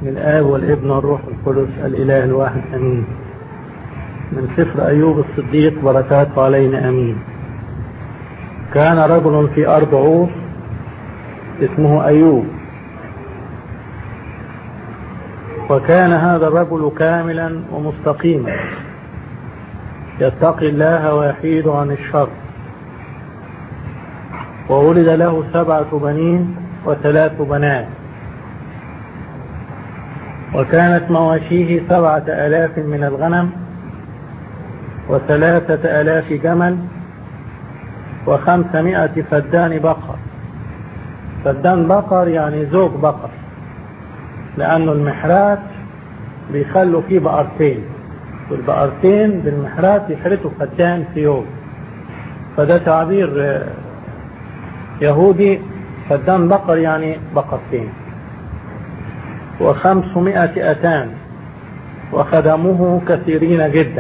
الآب والابن والروح القدس الإله الواحد أمين من سفر أيوب الصديق بركاته علينا أمين كان رجل في أرض عوف اسمه أيوب وكان هذا الرجل كاملا ومستقيما يتقي الله ويحيد عن الشر وولد له سبعة بنين وثلاث بنات وكانت مواشيه سبعة آلاف من الغنم وثلاثة آلاف جمل وخمسمائة فدان بقر فدان بقر يعني زوج بقر لأنه المحرات بيخلوا فيه بقرتين والبقرتين بالمحرات يحرتوا فدان في يوم فده تعبير يهودي فدان بقر يعني بقرتين وخمسمائة أتان وخدموه كثيرين جدا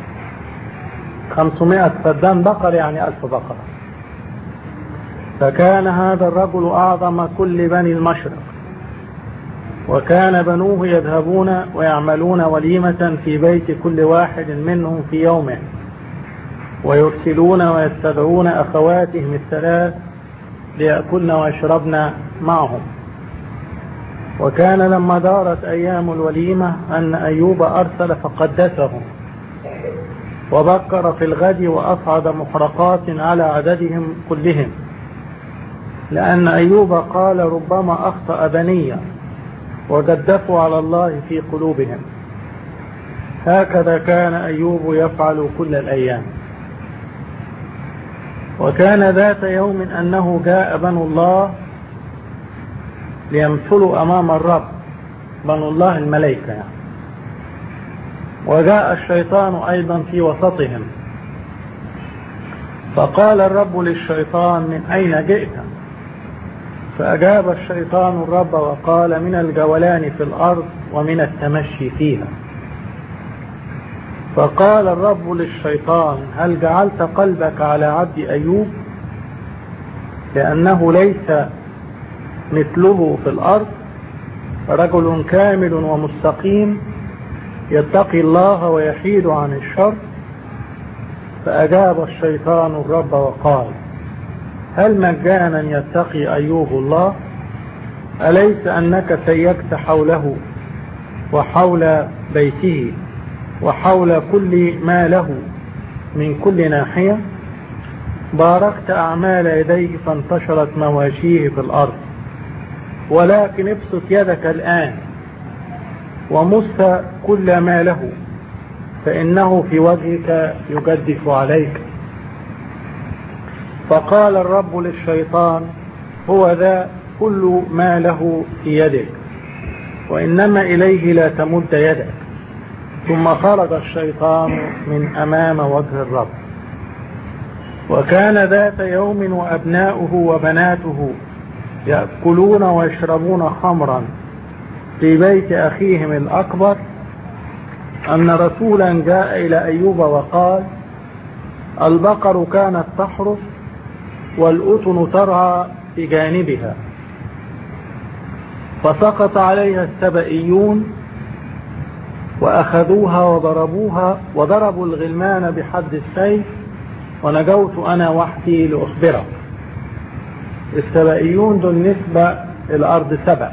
خمسمائة فدان بقر يعني ألف بقرة فكان هذا الرجل أعظم كل بني المشرق وكان بنوه يذهبون ويعملون وليمة في بيت كل واحد منهم في يومه ويرسلون ويستدعون أخواتهم الثلاث ليأكلن ويشربن معهم وكان لما دارت أيام الوليمة أن أيوب أرسل فقدسهم وبكر في الغد وأصعد محرقات على عددهم كلهم لأن أيوب قال ربما أخطأ بنيا وجدفوا على الله في قلوبهم هكذا كان أيوب يفعل كل الأيام وكان ذات يوم أنه جاء بنو الله ليمثلوا أمام الرب بنو الله الملائكة يعني. وجاء الشيطان أيضا في وسطهم فقال الرب للشيطان من أين جئت فأجاب الشيطان الرب وقال من الجولان في الأرض ومن التمشي فيها فقال الرب للشيطان هل جعلت قلبك على عبد أيوب لأنه ليس مثله في الأرض رجل كامل ومستقيم يتقي الله ويحيد عن الشر فأجاب الشيطان الرب وقال هل مجانا يتقي أيوب الله أليس أنك سيكت حوله وحول بيته وحول كل ما له من كل ناحية باركت أعمال يديه فانتشرت مواشيه في الأرض ولكن ابسط يدك الآن ومس كل ما له فإنه في وجهك يجدف عليك فقال الرب للشيطان هو ذا كل ما له في يدك وإنما إليه لا تمد يدك ثم خرج الشيطان من أمام وجه الرب وكان ذات يوم وأبناؤه وبناته يأكلون ويشربون خمرا في بيت أخيهم الأكبر أن رسولا جاء إلى أيوب وقال البقر كانت تحرس والأتن ترعى في جانبها فسقط عليها السبئيون وأخذوها وضربوها وضربوا الغلمان بحد السيف ونجوت أنا وحدي لأخبرك السبئيون دول نسبة الأرض سبأ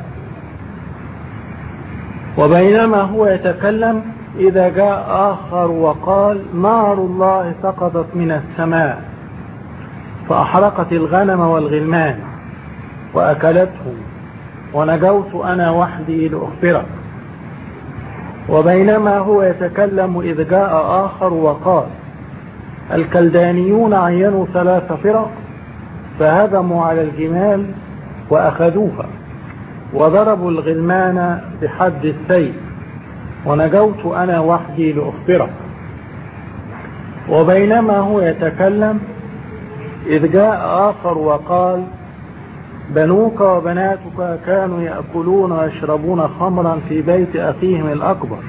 وبينما هو يتكلم إذا جاء آخر وقال نار الله سقطت من السماء فأحرقت الغنم والغلمان وأكلتهم ونجوت أنا وحدي لأخبرك وبينما هو يتكلم إذ جاء آخر وقال الكلدانيون عينوا ثلاث فرق فهدموا على الجمال وأخذوها وضربوا الغلمان بحد السيف ونجوت أنا وحدي لأخبرك وبينما هو يتكلم إذ جاء آخر وقال بنوك وبناتك كانوا يأكلون ويشربون خمرا في بيت أخيهم الأكبر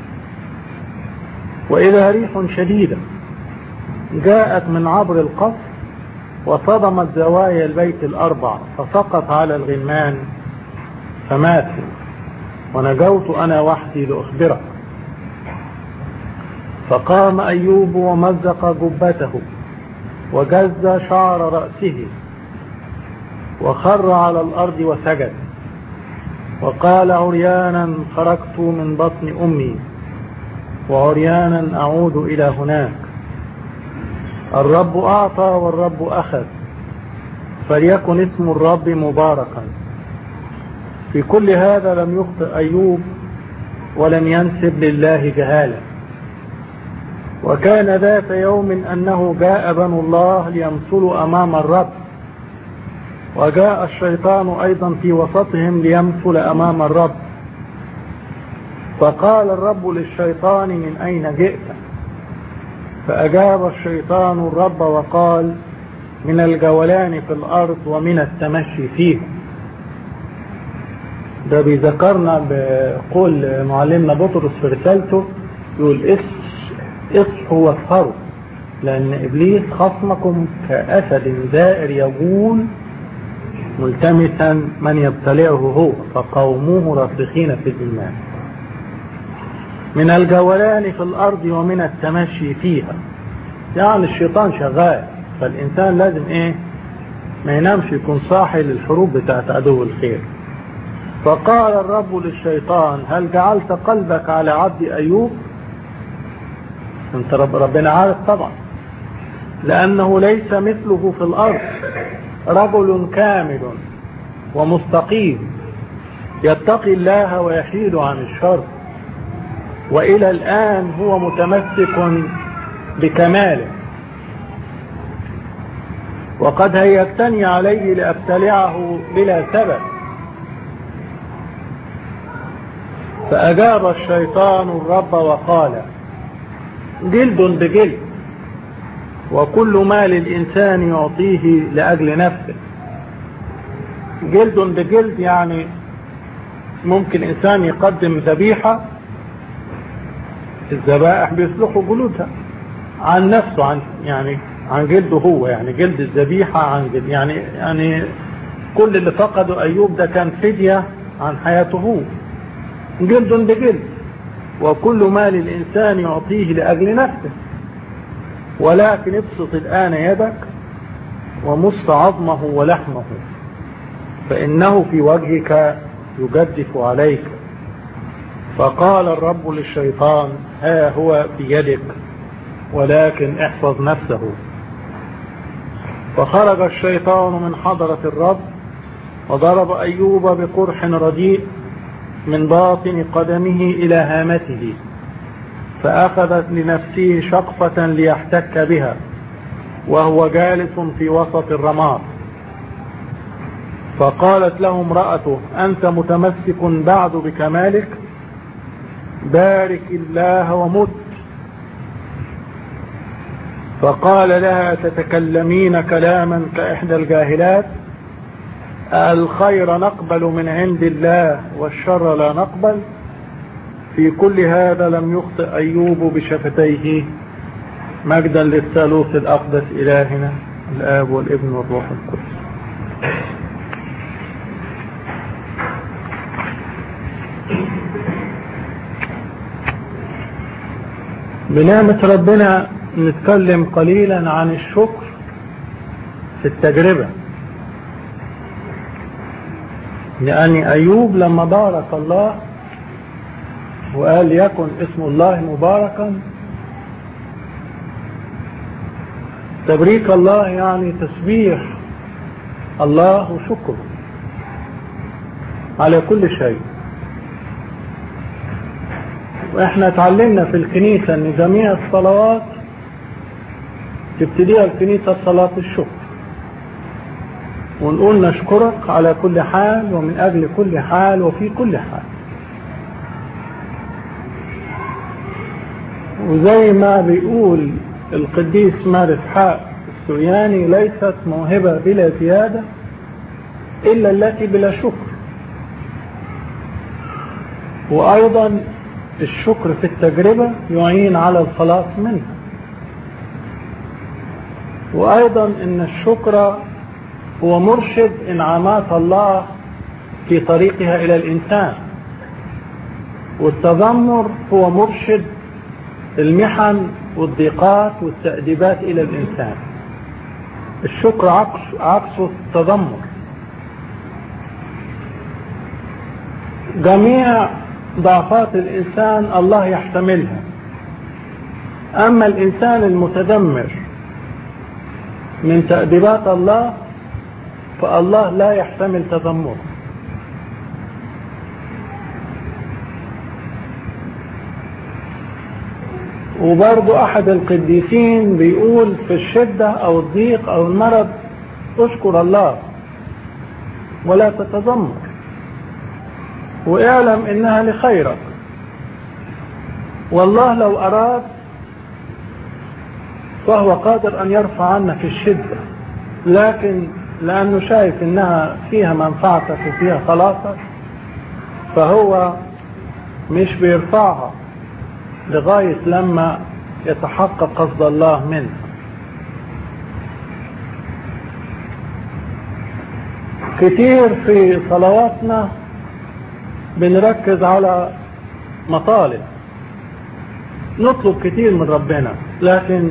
وإذا ريح شديدة جاءت من عبر القصر وصدمت زوايا البيت الأربع فسقط على الغلمان فماتوا ونجوت أنا وحدي لأخبرك فقام أيوب ومزق جبته وجز شعر رأسه وخر على الأرض وسجد وقال عريانا خرجت من بطن أمي وعريانا أعود إلى هناك الرب أعطى والرب أخذ فليكن اسم الرب مباركا في كل هذا لم يخطئ أيوب ولم ينسب لله جهالا وكان ذات يوم أنه جاء بنو الله ليمثلوا أمام الرب وجاء الشيطان أيضا في وسطهم ليمثل أمام الرب فقال الرب للشيطان من أين جئت فأجاب الشيطان الرب وقال من الجولان في الأرض ومن التمشي فيه ده بيذكرنا بقول معلمنا بطرس في رسالته يقول اصحوا واسهروا لأن إبليس خصمكم كأسد زائر يقول ملتمسا من يبتلعه هو فقوموه راسخين في الإيمان من الجولان في الأرض ومن التمشي فيها يعني الشيطان شغال فالإنسان لازم إيه ما ينامش يكون صاحي للحروب بتاعت عدو الخير فقال الرب للشيطان هل جعلت قلبك على عبد أيوب انت رب ربنا عارف طبعا لأنه ليس مثله في الأرض رجل كامل ومستقيم يتقي الله ويحيد عن الشر وإلى الآن هو متمسك بكماله وقد هيأتني عليه لأبتلعه بلا سبب فأجاب الشيطان الرب وقال جلد بجلد وكل ما للإنسان يعطيه لأجل نفسه جلد بجلد يعني ممكن إنسان يقدم ذبيحة الذبائح بيسلخوا جلودها عن نفسه عن يعني عن جلده هو يعني جلد الذبيحة عن جلد يعني يعني كل اللي فقده أيوب ده كان فدية عن حياته هو جلد بجلد وكل ما للإنسان يعطيه لأجل نفسه ولكن ابسط الآن يدك ومص عظمه ولحمه فإنه في وجهك يجدف عليك فقال الرب للشيطان ها هو بيدك ولكن احفظ نفسه فخرج الشيطان من حضرة الرب وضرب أيوب بقرح رديء من باطن قدمه إلى هامته فأخذت لنفسه شقفة ليحتك بها وهو جالس في وسط الرماد فقالت له امرأته أنت متمسك بعد بكمالك بارك الله ومت فقال لها تتكلمين كلاما كإحدى الجاهلات الخير نقبل من عند الله والشر لا نقبل في كل هذا لم يخطئ أيوب بشفتيه مجدا للثالوث الأقدس إلهنا الآب والابن والروح القدس بنعمة ربنا نتكلم قليلا عن الشكر في التجربة لأن أيوب لما بارك الله وقال يكن اسم الله مباركا تبريك الله يعني تسبيح الله وشكره على كل شيء واحنا اتعلمنا في الكنيسة ان جميع الصلوات تبتديها الكنيسة صلاة الشكر ونقول نشكرك على كل حال ومن اجل كل حال وفي كل حال وزي ما بيقول القديس مار اسحاق السرياني ليست موهبة بلا زيادة إلا التي بلا شكر وأيضا الشكر في التجربة يعين على الخلاص منها وأيضا إن الشكر هو مرشد إنعامات الله في طريقها إلى الإنسان والتذمر هو مرشد المحن والضيقات والتأديبات إلى الإنسان الشكر عكس عكسه التذمر جميع ضعفات الإنسان الله يحتملها أما الإنسان المتدمر من تأديبات الله فالله لا يحتمل تذمره وبرضو أحد القديسين بيقول في الشدة أو الضيق أو المرض اشكر الله ولا تتذمر واعلم إنها لخيرك والله لو أراد فهو قادر أن يرفع عنك الشدة لكن لأنه شايف إنها فيها منفعتك وفيها خلاصك فهو مش بيرفعها لغاية لما يتحقق قصد الله منه كتير في صلواتنا بنركز على مطالب نطلب كتير من ربنا لكن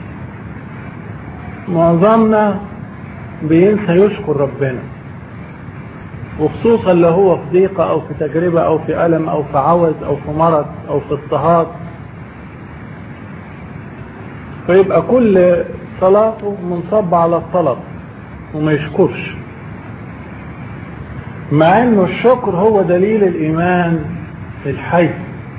معظمنا بينسى يشكر ربنا وخصوصا لو هو في ضيقة او في تجربة او في ألم او في عوز او في مرض او في اضطهاد فيبقى كل صلاته منصب على الطلب وما يشكرش مع انه الشكر هو دليل الايمان الحي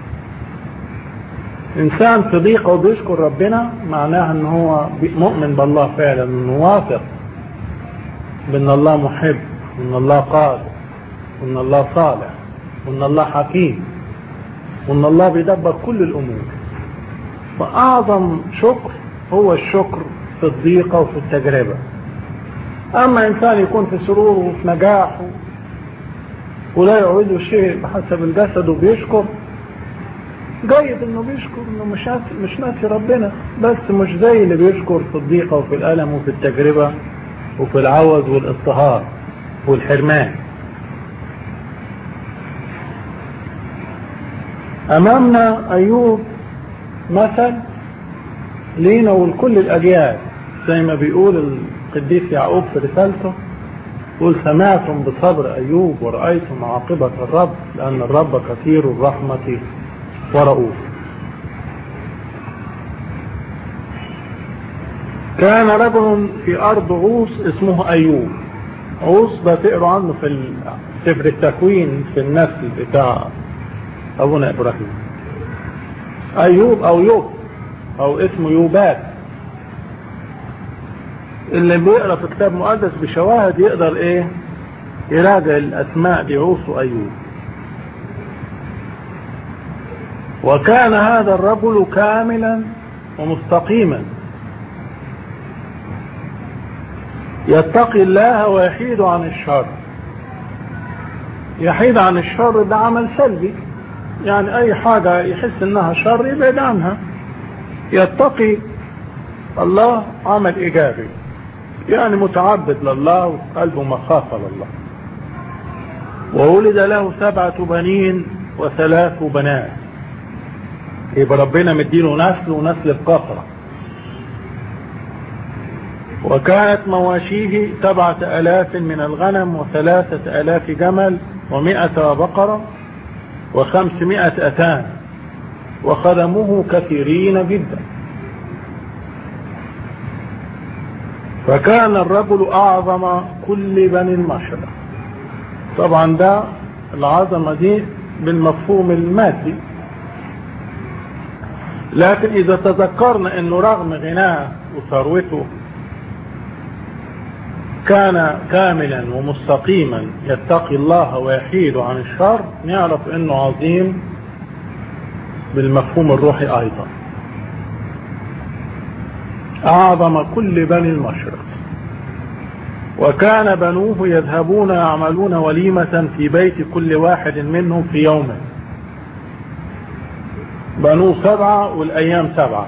انسان في ضيقه وبيشكر ربنا معناها ان هو مؤمن بالله فعلا انه واثق بان الله محب وان الله قادر وان الله صالح وان الله حكيم وان الله بيدبر كل الامور فاعظم شكر هو الشكر في الضيقه وفي التجربه اما انسان يكون في سرور وفي نجاح ولا يعوده شيء بحسب الجسد وبيشكر جيد انه بيشكر انه مش مش ناسي ربنا بس مش زي اللي بيشكر في الضيقه وفي الالم وفي التجربه وفي العوز والاضطهاد والحرمان امامنا ايوب مثل لينا ولكل الاجيال زي ما بيقول القديس يعقوب في رسالته قل سمعتم بصبر أيوب ورأيتم عاقبة الرب لأن الرب كثير الرحمة ورؤوف كان رجل في أرض عوس اسمه أيوب عوس ده تقروا عنه في سفر التكوين في النسل بتاع أبونا إبراهيم أيوب أو يوب أو اسمه يوبات اللي بيقرا في كتاب مقدس بشواهد يقدر ايه يراجع الاسماء لعوس وايوب وكان هذا الرجل كاملا ومستقيما يتقي الله ويحيد عن الشر يحيد عن الشر ده عمل سلبي يعني اي حاجة يحس انها شر يبعد عنها يتقي الله عمل ايجابي يعني متعبد لله وقلبه مخافة لله وولد له سبعة بنين وثلاث بنات يبقى ربنا مدينه نسل ونسل بكثرة وكانت مواشيه سبعة آلاف من الغنم وثلاثة آلاف جمل ومائة بقرة وخمسمائة أتان وخدموه كثيرين جدا فكان الرجل أعظم كل بني المشرق طبعا ده العظمة دي بالمفهوم المادي لكن إذا تذكرنا أنه رغم غناه وثروته كان كاملا ومستقيما يتقي الله ويحيد عن الشر نعرف أنه عظيم بالمفهوم الروحي أيضا أعظم كل بني المشرق وكان بنوه يذهبون يعملون وليمة في بيت كل واحد منهم في يومه بنوه سبعة والأيام سبعة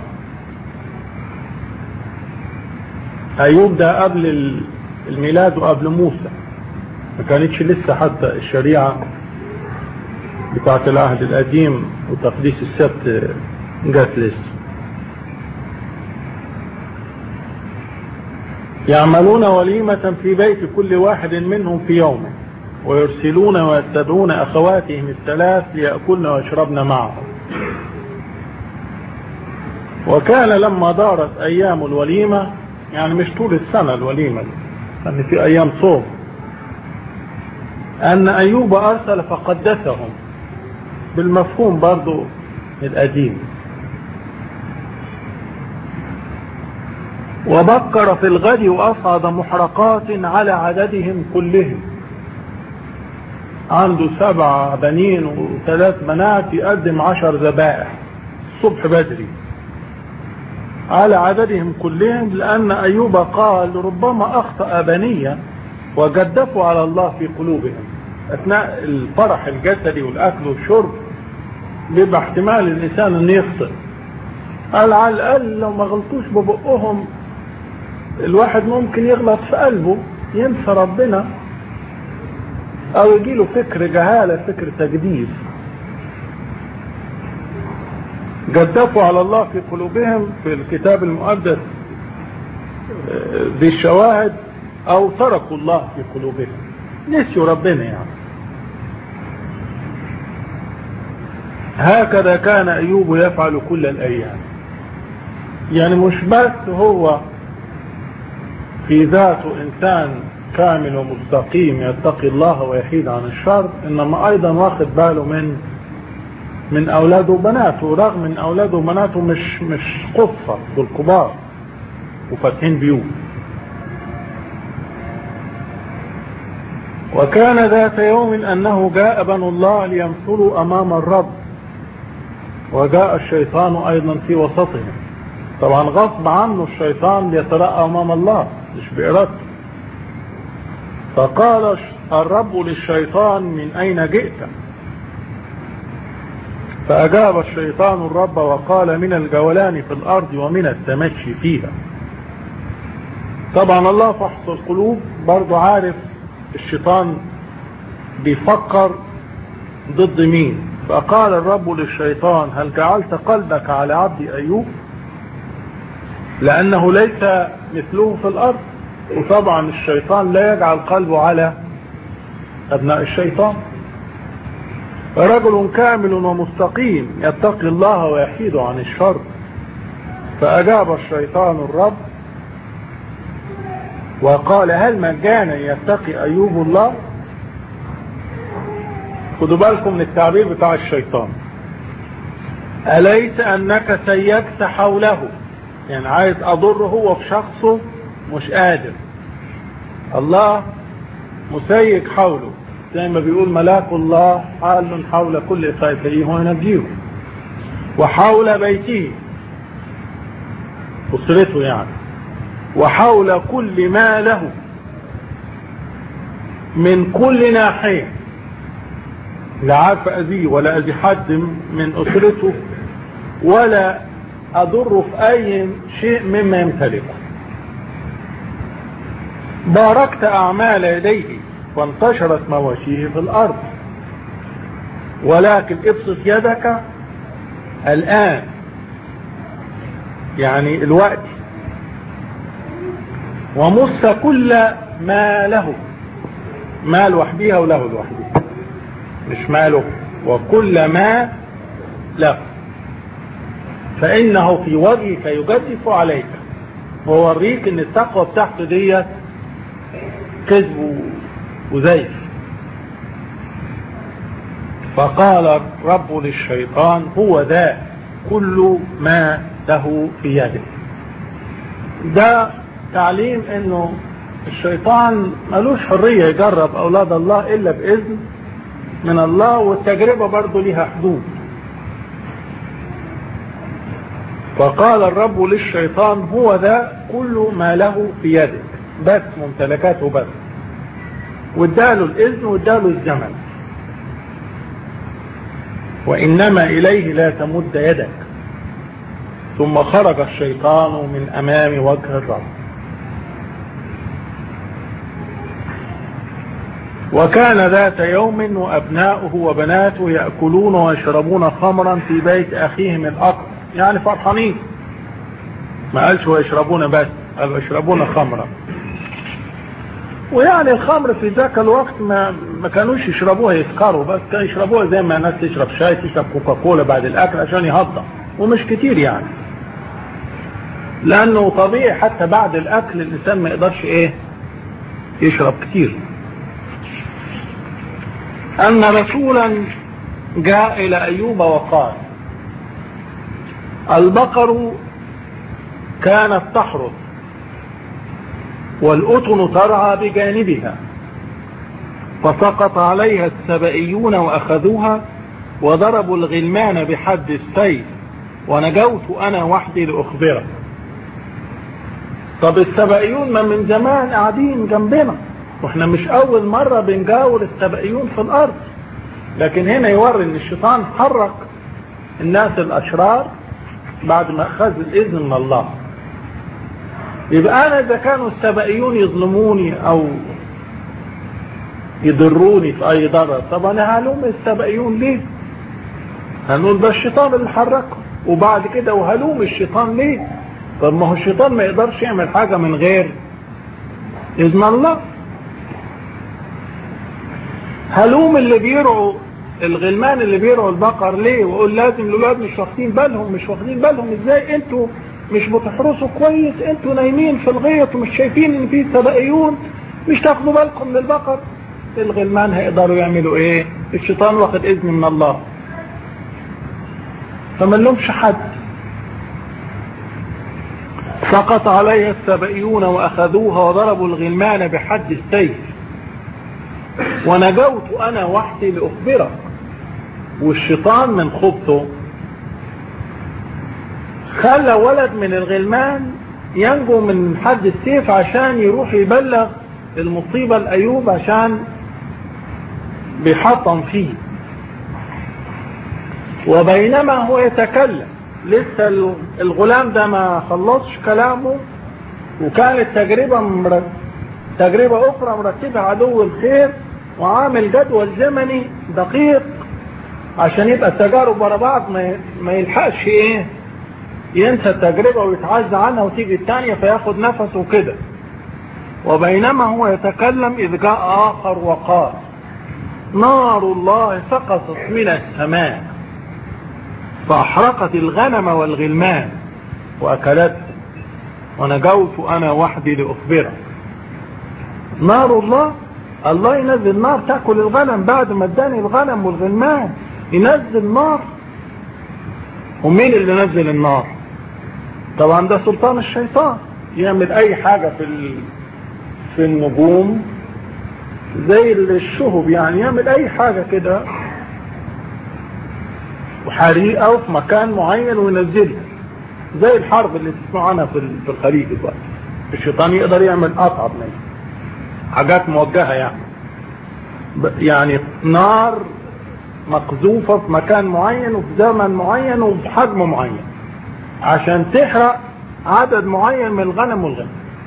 أيوب ده قبل الميلاد وقبل موسى ما كانتش لسه حتى الشريعة بتاعت العهد القديم وتقديس السبت جات لسه يعملون وليمة في بيت كل واحد منهم في يومه ويرسلون ويتبعون أخواتهم الثلاث ليأكلن ويشربن معهم وكان لما دارت أيام الوليمة يعني مش طول السنة الوليمة دي لأن في أيام صوم أن أيوب أرسل فقدسهم بالمفهوم برضو القديم وبكر في الغد وأصعد محرقات على عددهم كلهم عنده سبع بنين وثلاث بنات يقدم عشر ذبائح الصبح بدري على عددهم كلهم لأن أيوب قال ربما أخطأ بنيا وجدفوا على الله في قلوبهم أثناء الفرح الجسدي والأكل والشرب بيبقى احتمال الإنسان أن يخطئ قال على الأقل لو ما غلطوش ببقهم الواحد ممكن يغلط في قلبه ينسى ربنا أو يجيله فكر جهالة فكر تجديد جدفوا على الله في قلوبهم في الكتاب المقدس بالشواهد او تركوا الله في قلوبهم نسيوا ربنا يعني هكذا كان ايوب يفعل كل الايام يعني مش بس هو في ذاته انسان كامل ومستقيم يتقي الله ويحيد عن الشر انما ايضا واخد باله من من اولاده وبناته رغم ان اولاده وبناته مش مش قصة دول كبار وفاتحين بيوت وكان ذات يوم انه جاء بنو الله ليمثلوا امام الرب وجاء الشيطان ايضا في وسطهم طبعا غصب عنه الشيطان ليترأى امام الله مش بارادته فقال الرب للشيطان من اين جئت فأجاب الشيطان الرب وقال من الجولان في الأرض ومن التمشي فيها طبعا الله فحص القلوب برضو عارف الشيطان بيفكر ضد مين فقال الرب للشيطان هل جعلت قلبك على عبد أيوب لأنه ليس مثله في الأرض وطبعا الشيطان لا يجعل قلبه على أبناء الشيطان رجل كامل ومستقيم يتقي الله ويحيد عن الشر فأجاب الشيطان الرب وقال هل مجانا يتقي أيوب الله خدوا بالكم من التعبير بتاع الشيطان أليس أنك سيكت حوله يعني عايز أضر هو في شخصه مش قادر الله مسيك حوله زي ما بيقول ملاك الله حال حول كل خائفيه وينجيه وحول بيته أسرته يعني وحول كل ما له من كل ناحية لا عارف أذيه ولا أذي حد من أسرته ولا أضره في أي شيء مما يمتلكه باركت أعمال يديه وانتشرت مواشيه في الأرض ولكن ابسط يدك الآن يعني الوقت ومس كل ما له ما لوحديها وله لوحديها مش ماله وكل ما له فإنه في وجهك يجدف عليك ووريك ان التقوى بتاعته ديت كذب وزيف فقال الرب للشيطان هو ذا كل ما له في يده ده تعليم انه الشيطان ملوش حرية يجرب اولاد الله الا باذن من الله والتجربة برضه لها حدود فقال الرب للشيطان هو ذا كل ما له في يدك بس ممتلكاته بس واداله الاذن واداله الزمن وانما اليه لا تمد يدك ثم خرج الشيطان من امام وجه الرب وكان ذات يوم وأبناؤه وبناته يأكلون ويشربون خمرا في بيت أخيهم الأقرب يعني فرحانين ما قالش ويشربون بس قالوا يشربون خمرا ويعني الخمر في ذاك الوقت ما, ما كانوش يشربوها يسكروا بس كانوا يشربوها زي ما الناس تشرب شاي تشرب كوكاكولا بعد الأكل عشان يهضم ومش كتير يعني لأنه طبيعي حتى بعد الأكل الإنسان ما يقدرش إيه يشرب كتير أن رسولا جاء إلى أيوب وقال البقر كانت تحرث والأطن ترعى بجانبها فسقط عليها السبئيون وأخذوها وضربوا الغلمان بحد السيف ونجوت أنا وحدي لأخبرك طب السبئيون ما من زمان قاعدين جنبنا واحنا مش اول مرة بنجاور السبئيون في الارض لكن هنا يوري ان الشيطان حرك الناس الاشرار بعد ما اخذ الاذن من الله يبقى انا اذا كانوا السبئيون يظلموني او يضروني في اي ضرر طب انا هلوم السبئيون ليه هنقول ده الشيطان اللي حركهم وبعد كده وهلوم الشيطان ليه طب ما هو الشيطان ما يقدرش يعمل حاجة من غير اذن الله هلوم اللي بيرعوا الغلمان اللي بيرعوا البقر ليه واقول لازم الاولاد مش واخدين بالهم مش واخدين بالهم ازاي انتوا مش بتحرسوا كويس انتوا نايمين في الغيط ومش شايفين ان في سبائيون مش تاخدوا بالكم من البقر الغلمان هيقدروا يعملوا ايه الشيطان واخد اذن من الله فما لهمش حد سقط عليها السبئيون واخذوها وضربوا الغلمان بحد السيف ونجوت انا وحدي لاخبرك والشيطان من خبطه خلى ولد من الغلمان ينجو من حد السيف عشان يروح يبلغ المصيبة لأيوب عشان بيحطم فيه وبينما هو يتكلم لسه الغلام ده ما خلصش كلامه وكانت تجربة مرتبة تجربة أخرى مرتبة عدو الخير وعامل جدول زمني دقيق عشان يبقى التجارب ورا بعض ما يلحقش ايه ينسى التجربة ويتعز عنها وتيجي الثانية فياخد نفسه كده وبينما هو يتكلم إذ جاء آخر وقال نار الله سقطت من السماء فأحرقت الغنم والغلمان وأكلته ونجوت أنا وحدي لأخبرك نار الله الله ينزل نار تأكل الغنم بعد ما اداني الغنم والغلمان ينزل نار ومين اللي نزل النار طبعا ده سلطان الشيطان يعمل اي حاجة في في النجوم زي الشهب يعني يعمل اي حاجة كده وحريقة في مكان معين وينزلها زي الحرب اللي تسمعوا عنها في الخليج دلوقتي الشيطان يقدر يعمل اصعب منها حاجات موجهة يعني يعني نار مقذوفة في مكان معين وفي زمن معين وفي حجم معين عشان تحرق عدد معين من الغنم والغنم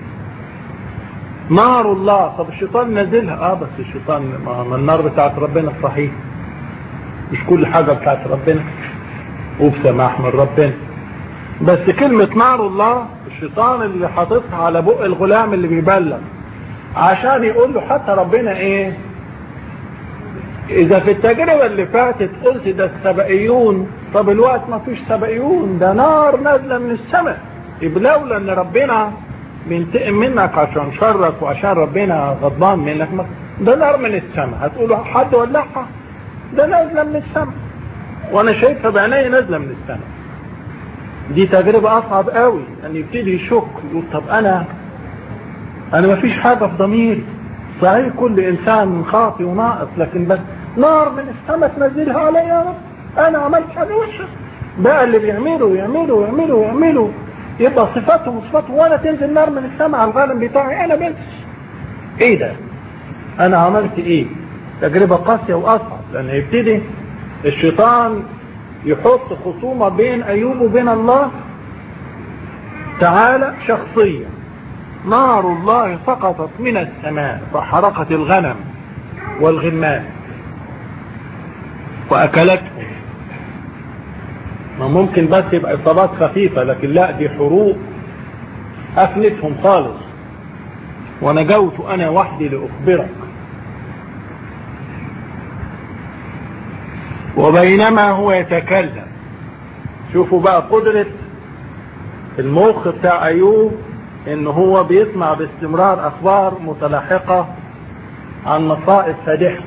نار الله طب الشيطان نزلها اه بس الشيطان ما النار بتاعت ربنا صحيح مش كل حاجة بتاعت ربنا وبسماح من ربنا بس كلمة نار الله الشيطان اللي حاططها على بق الغلام اللي بيبلغ عشان يقول له حتى ربنا ايه اذا في التجربة اللي فاتت قلت ده السبائيون طب الوقت ما فيش سبائيون ده نار نازلة من السماء يبقى لولا ان ربنا بينتقم منك عشان شرك وعشان ربنا غضبان منك ده نار من السماء هتقولوا حد ولعها ده نازلة من السماء وانا شايفها بعيني نازلة من السماء دي تجربة اصعب قوي ان يبتدي يشك يقول طب انا انا ما فيش حاجة في ضميري صحيح كل انسان خاطي وناقص لكن بس نار من السماء تنزلها علي يا رب انا عملت حاجة وحشة بقى اللي بيعملوا يعملوا يعملوا يعملوا يبقى صفاتهم وصفاته وانا تنزل نار من السماء على الغنم بتاعي انا بس ايه ده انا عملت ايه تجربة قاسية واصعب لان يبتدي الشيطان يحط خصومة بين ايوب وبين الله تعالى شخصيا نار الله سقطت من السماء فحرقت الغنم والغلمان وأكلتهم ما ممكن بس يبقى إصابات خفيفة لكن لا دي حروب أفلتهم خالص ونجوت أنا وحدي لأخبرك وبينما هو يتكلم شوفوا بقى قدرة المخ بتاع أيوب إن هو بيسمع باستمرار أخبار متلاحقة عن مصائب فادحة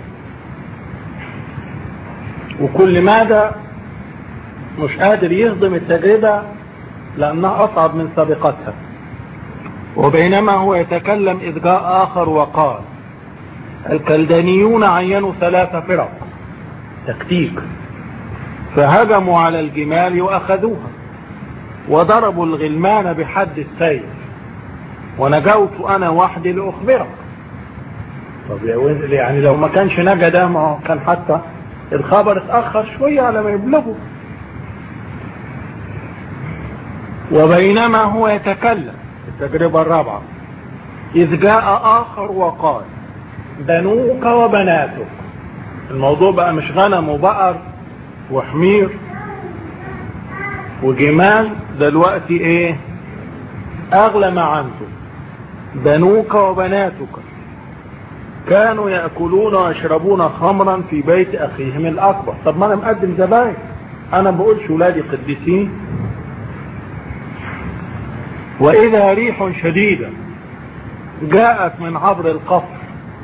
وكل ماذا مش قادر يهضم التجربة لأنها أصعب من سابقتها وبينما هو يتكلم إذ جاء آخر وقال الكلدانيون عينوا ثلاث فرق تكتيك فهجموا على الجمال وأخذوها وضربوا الغلمان بحد السيف ونجوت أنا وحدي لأخبرك طب يعني لو ما كانش نجا ده ما كان حتى الخبر اتأخر شوية على ما يبلغوا وبينما هو يتكلم التجربة الرابعة إذ جاء آخر وقال بنوك وبناتك الموضوع بقى مش غنم وبقر وحمير وجمال دلوقتي ايه اغلى ما عنده بنوك وبناتك كانوا يأكلون ويشربون خمرا في بيت اخيهم الاكبر طب ما انا مقدم زباين انا بقولش ولادي قديسين واذا ريح شديدة جاءت من عبر القصر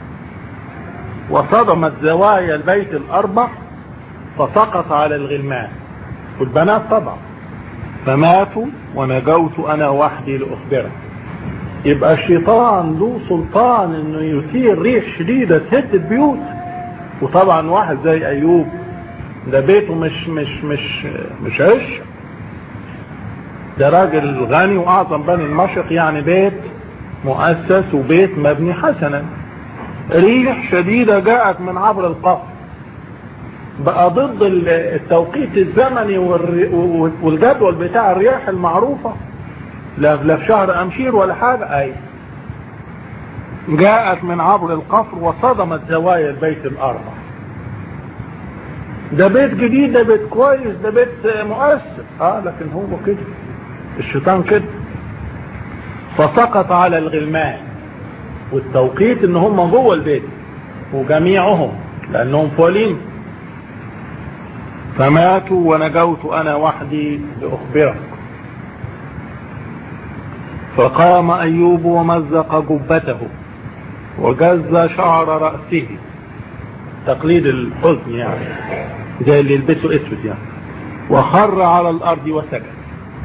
وصدمت زوايا البيت الاربع فسقط على الغلمان والبنات طبعا فماتوا ونجوت انا وحدي لاخبرك يبقى الشيطان له سلطان انه يثير ريح شديدة تهد البيوت وطبعا واحد زي ايوب ده بيته مش مش مش مش عش ده راجل غني واعظم بني المشرق يعني بيت مؤسس وبيت مبني حسنا ريح شديدة جاءت من عبر القصر بقى ضد التوقيت الزمني والجدول بتاع الرياح المعروفة لا في شهر امشير ولا حاجة اي جاءت من عبر القصر وصدمت زوايا البيت الاربع ده بيت جديد ده بيت كويس ده بيت مؤثر اه لكن هو كده الشيطان كده فسقط على الغلمان والتوقيت ان هم جوه البيت وجميعهم لانهم فولين فماتوا ونجوت انا وحدي لاخبرك فقام ايوب ومزق جبته وجز شعر رأسه تقليد الحزن يعني زي اللي يلبسوا اسود يعني وخر على الارض وسجد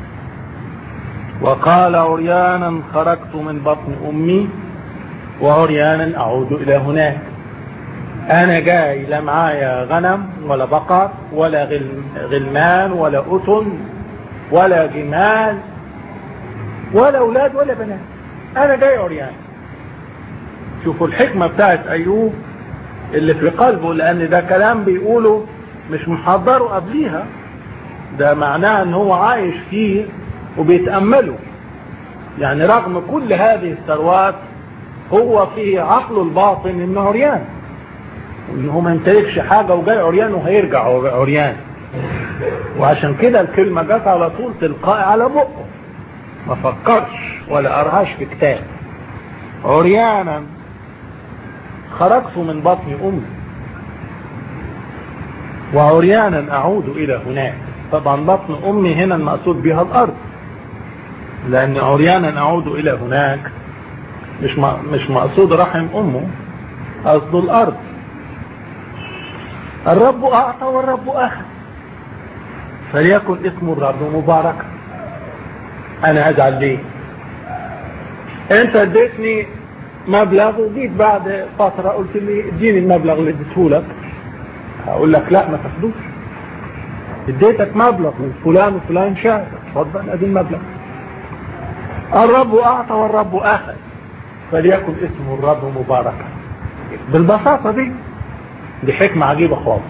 وقال عريانا خرجت من بطن امي وعريانا اعود الى هناك انا جاي لا معايا غنم ولا بقر ولا غلمان ولا اتن ولا جمال ولا اولاد ولا بنات انا جاي عريان شوفوا الحكمة بتاعت ايوب اللي في قلبه لان ده كلام بيقوله مش محضره قبليها ده معناه ان هو عايش فيه وبيتأمله يعني رغم كل هذه الثروات هو في عقله الباطن انه عريان وانه ما يمتلكش حاجة وجاي عريان وهيرجع عريان وعشان كده الكلمة جت على طول تلقائي على بقه ما فكرش ولا قرهاش في كتاب عريانا خرجت من بطن امي وعريانا اعود الى هناك طبعا بطن امي هنا المقصود بها الارض لان عريانا اعود الى هناك مش مش مقصود رحم امه قصده الارض الرب اعطى والرب اخذ فليكن اسم الرب مباركا انا هزعل ليه انت اديتني مبلغ وجيت بعد فترة قلت لي اديني المبلغ اللي اديته لك هقول لك لا ما تاخدوش اديتك مبلغ من فلان وفلان شاهد اتفضل ادي المبلغ الرب اعطى والرب اخذ فليكن اسم الرب مباركا بالبساطة دي دي حكمة عجيبة خالص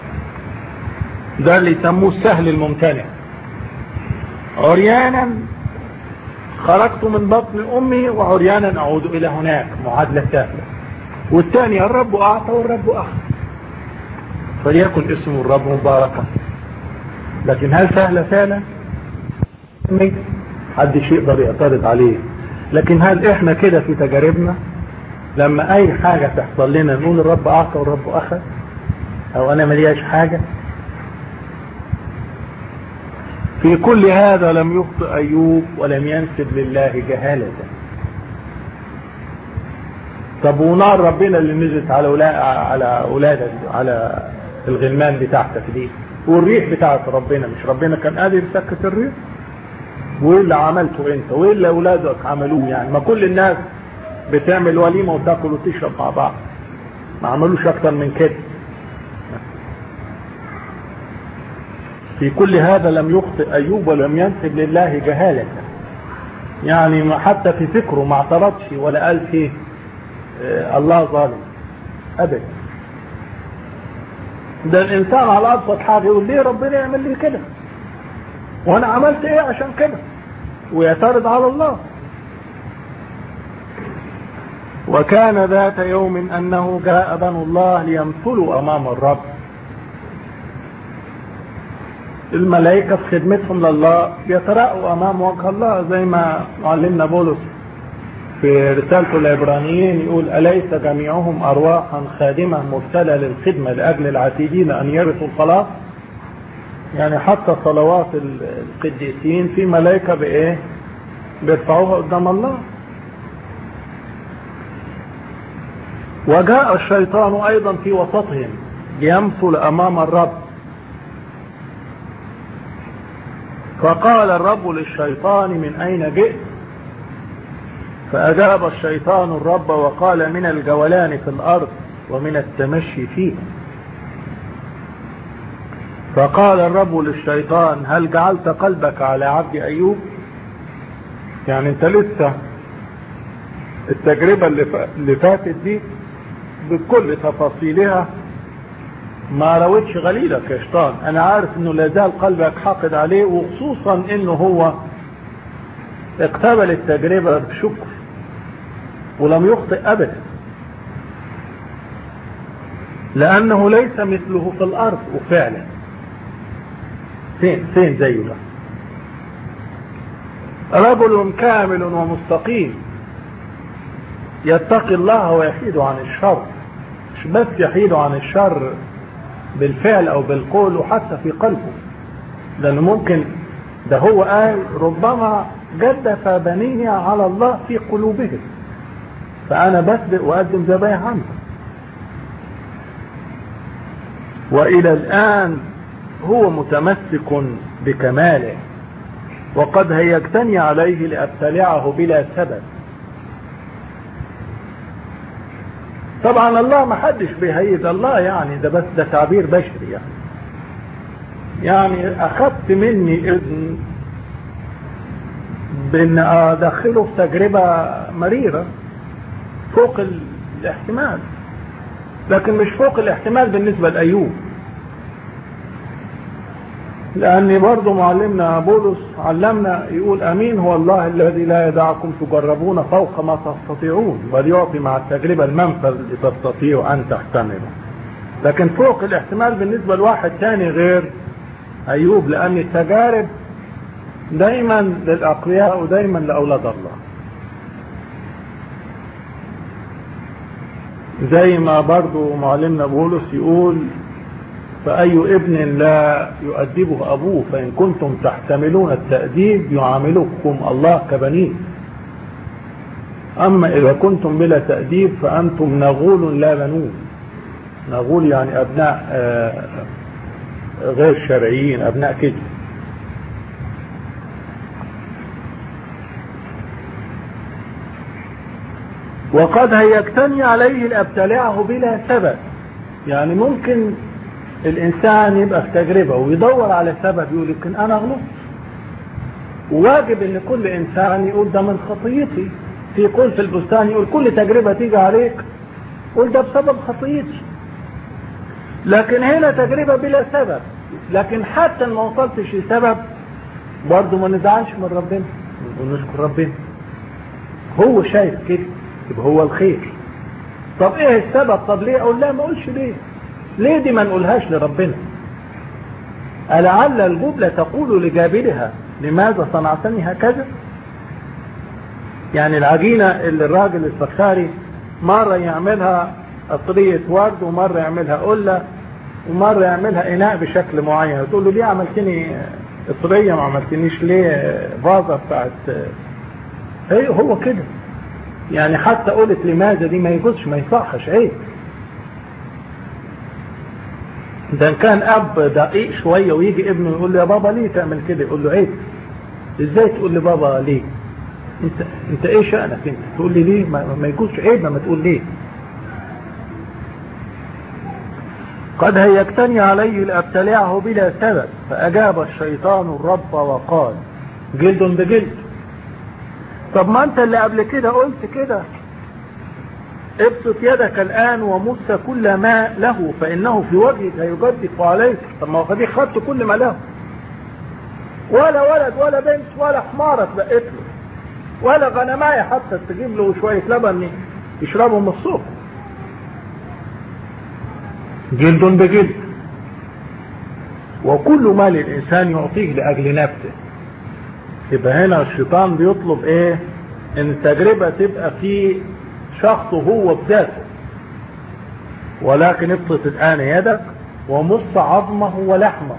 ده اللي يسموه السهل الممتنع عريانا خرجت من بطن امي وعريانا اعود الى هناك معادلة سهلة والثاني الرب أعطى والرب أخذ فليكن اسم الرب مباركا لكن هل سهلة فعلا حد شيء يقدر يعترض عليه لكن هل احنا كده في تجاربنا لما اي حاجة تحصل لنا نقول الرب اعطى والرب اخذ او انا ملياش حاجة في كل هذا لم يخطئ ايوب ولم ينسب لله جهالة طب ونار ربنا اللي نزلت على أولاد على اولادك على الغلمان بتاعتك دي والريح بتاعت ربنا مش ربنا كان قادر يسكت الريح وايه اللي عملته انت وايه اللي اولادك عملوه يعني ما كل الناس بتعمل وليمه وتاكل وتشرب مع بعض ما عملوش اكتر من كده في كل هذا لم يخطئ ايوب ولم ينسب لله جهاله يعني حتى في فكره ما اعترضش ولا قال فيه آه الله ظالم ابدا ده الانسان على ابسط حاجه يقول ليه ربنا يعمل لي كده وانا عملت ايه عشان كده ويعترض على الله وكان ذات يوم انه جاء بنو الله ليمثلوا امام الرب الملائكة في خدمتهم لله بيترأوا امام وجه الله زي ما معلمنا بولس في رسالته العبرانيين يقول أليس جميعهم أرواحا خادمة مبتلى للخدمة لأجل العتيدين أن يرثوا الخلاص يعني حتى صلوات القديسين في ملائكة بإيه بيرفعوها قدام الله وجاء الشيطان أيضا في وسطهم ليمثل أمام الرب فقال الرب للشيطان من أين جئت فأجاب الشيطان الرب وقال من الجولان في الأرض ومن التمشي فيها فقال الرب للشيطان هل جعلت قلبك على عبد أيوب يعني انت لسه التجربة اللي فاتت دي بكل تفاصيلها ما روتش غليلك يا شيطان انا عارف انه لازال قلبك حاقد عليه وخصوصا انه هو اقتبل التجربة بشكر ولم يخطئ ابدا لانه ليس مثله في الارض وفعلا فين فين زيه ده رجل كامل ومستقيم يتقي الله ويحيد عن الشر مش بس يحيد عن الشر بالفعل او بالقول وحتى في قلبه لانه ممكن ده هو قال ربما جدف بنيه على الله في قلوبهم فانا بسبق واقدم ذبائح عنه والى الان هو متمسك بكماله وقد هيجتني عليه لابتلعه بلا سبب طبعا الله ما حدش بيهيد الله يعني ده بس ده تعبير بشري يعني يعني اخذت مني اذن بان ادخله في تجربة مريرة فوق الاحتمال لكن مش فوق الاحتمال بالنسبة لأيوب لأن برضو معلمنا بولس علمنا يقول أمين هو الله الذي لا يدعكم تجربون فوق ما تستطيعون بل يعطي مع التجربة المنفذ لتستطيعوا أن تحتملوا لكن فوق الاحتمال بالنسبة لواحد تاني غير أيوب لأن التجارب دايما للأقوياء ودايما لأولاد الله زي ما برضو معلمنا بولس يقول فأي ابن لا يؤدبه أبوه فإن كنتم تحتملون التأديب يعاملكم الله كبنين أما إذا كنتم بلا تأديب فأنتم نغول لا بنون نغول يعني أبناء غير شرعيين أبناء كذب وقد هيجتني عليه الابتلاعه بلا سبب يعني ممكن الانسان يبقى في تجربه ويدور على سبب يقول يمكن انا غلطت وواجب ان كل انسان يقول ده من خطيتي في قول في البستان يقول كل تجربه تيجي عليك قول ده بسبب خطيتي لكن هنا تجربه بلا سبب لكن حتى ما وصلتش لسبب برضه ما نزعلش من ربنا ونشكر ربنا هو شايف كده يبقى هو الخير طب ايه السبب طب ليه اقول لا ما اقولش ليه ليه دي ما نقولهاش لربنا ألعل الجبلة تقول لجابرها لماذا صنعتني هكذا يعني العجينة اللي الراجل الفخاري مرة يعملها قطرية ورد ومرة يعملها قلة ومرة يعملها إناء بشكل معين تقول له ليه عملتني قطرية ما عملتنيش ليه فازة بتاعت ايه هو كده يعني حتى قلت لماذا دي ما يجوزش ما يصحش عيب ده كان اب دقيق شوية ويجي ابنه يقول له يا بابا ليه تعمل كده يقول له عيب ازاي تقول لي بابا ليه انت انت ايه شأنك انت تقول لي ليه ما, ما يجوزش عيب ما تقول ليه قد هيجتني عليه لأبتلعه بلا سبب فأجاب الشيطان الرب وقال جلد بجلد طب ما انت اللي قبل كده قلت كده ابسط يدك الآن ومس كل ما له فإنه في وجهك يجدف عليك طب ما هو دي خدت كل ما له ولا ولد ولا بنت ولا حمارة بقيت له ولا غنماية حتى تجيب له شوية لبن يشربهم من الصبح جلد بجلد وكل ما للإنسان يعطيه لأجل نفسه يبقى هنا الشيطان بيطلب ايه ان التجربة تبقى في شخصه هو بذاته ولكن ابسط الآن يدك ومص عظمه ولحمه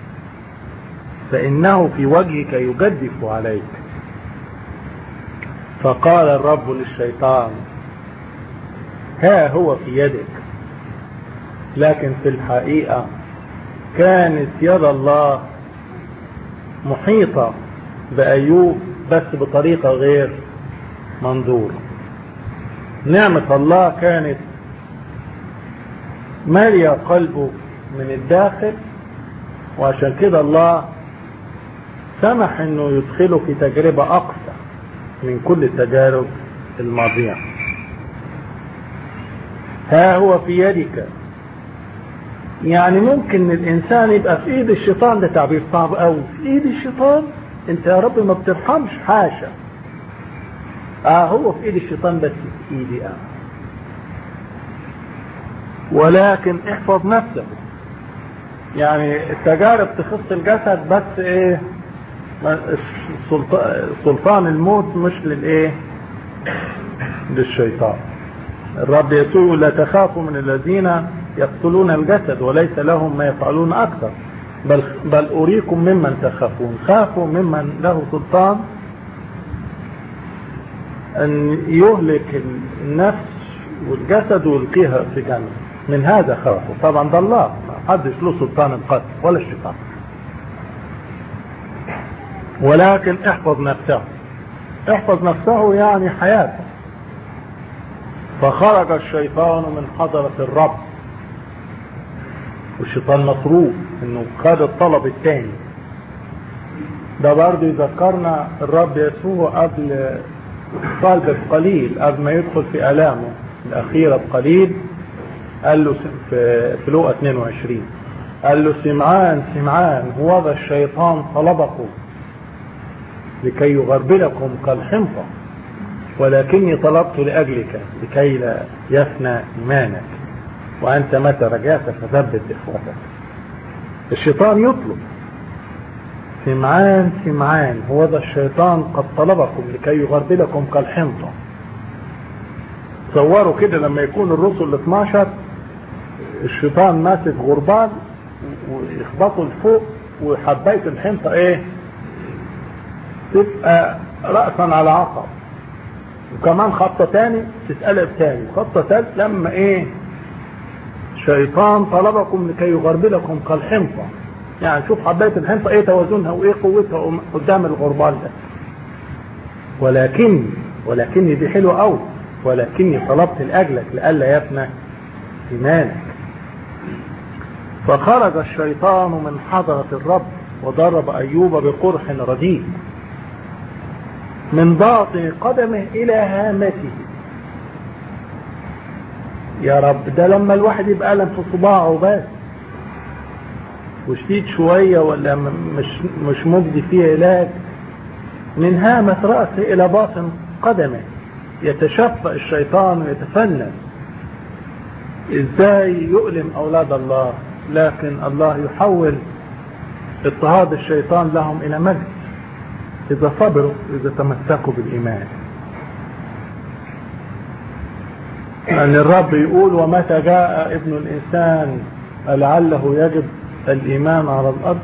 فإنه في وجهك يجدف عليك فقال الرب للشيطان ها هو في يدك لكن في الحقيقة كانت يد الله محيطة بأيوب بس بطريقة غير منظورة نعمة الله كانت مالية قلبه من الداخل وعشان كده الله سمح انه يدخله في تجربة اقصى من كل التجارب الماضية ها هو في يدك يعني ممكن الانسان يبقى في ايد الشيطان ده تعبير صعب قوي في ايد الشيطان انت يا رب ما بترحمش حاشا اه هو في ايد الشيطان بس في ايدي اه ولكن احفظ نفسك يعني التجارب تخص الجسد بس ايه سلطان الموت مش للايه للشيطان الرب يسوع لا تخافوا من الذين يقتلون الجسد وليس لهم ما يفعلون اكثر بل, بل اريكم ممن تخافون خافوا ممن له سلطان ان يهلك النفس والجسد ويلقيها في جنة من هذا خافوا طبعا ده الله ما حدش له سلطان القتل ولا الشيطان ولكن احفظ نفسه احفظ نفسه يعني حياته فخرج الشيطان من حضرة الرب والشيطان مصروف انه خد الطلب الثاني ده برضه يذكرنا الرب يسوع قبل صلب بقليل قبل ما يدخل في الامه الاخيره بقليل قال له في في لوقا 22 قال له سمعان سمعان هو ذا الشيطان طلبكم لكي يغربلكم كالحنطة ولكني طلبت لأجلك لكي لا يفنى إيمانك وأنت متى رجعت فثبت إخوتك الشيطان يطلب سمعان سمعان هو ذا الشيطان قد طلبكم لكي يغربلكم كالحنطة تصوروا كده لما يكون الرسل ال 12 الشيطان ماسك غربان ويخبطوا لفوق وحبايه الحنطه ايه تبقى رأسا على عقب وكمان خطة تاني تتقلب تاني خطة تالت لما ايه شيطان طلبكم لكي يغربلكم كالحنطة يعني شوف حباية الحنطة ايه توازنها وايه قوتها قدام الغربال ده ولكن ولكني دي حلوة قوي ولكني طلبت لأجلك لألا يفنى إيمانك فخرج الشيطان من حضرة الرب وضرب أيوب بقرح رديء من باطن قدمه إلى هامته يا رب ده لما الواحد يبقى ألم في صباعه بس وشديد شوية ولا مش مش مجدي فيه علاج من هامة رأسه إلى باطن قدمه يتشفى الشيطان ويتفنن ازاي يؤلم اولاد الله لكن الله يحول اضطهاد الشيطان لهم الى مجد اذا صبروا اذا تمسكوا بالايمان لان الرب يقول ومتى جاء ابن الانسان لعله يجب الايمان على الارض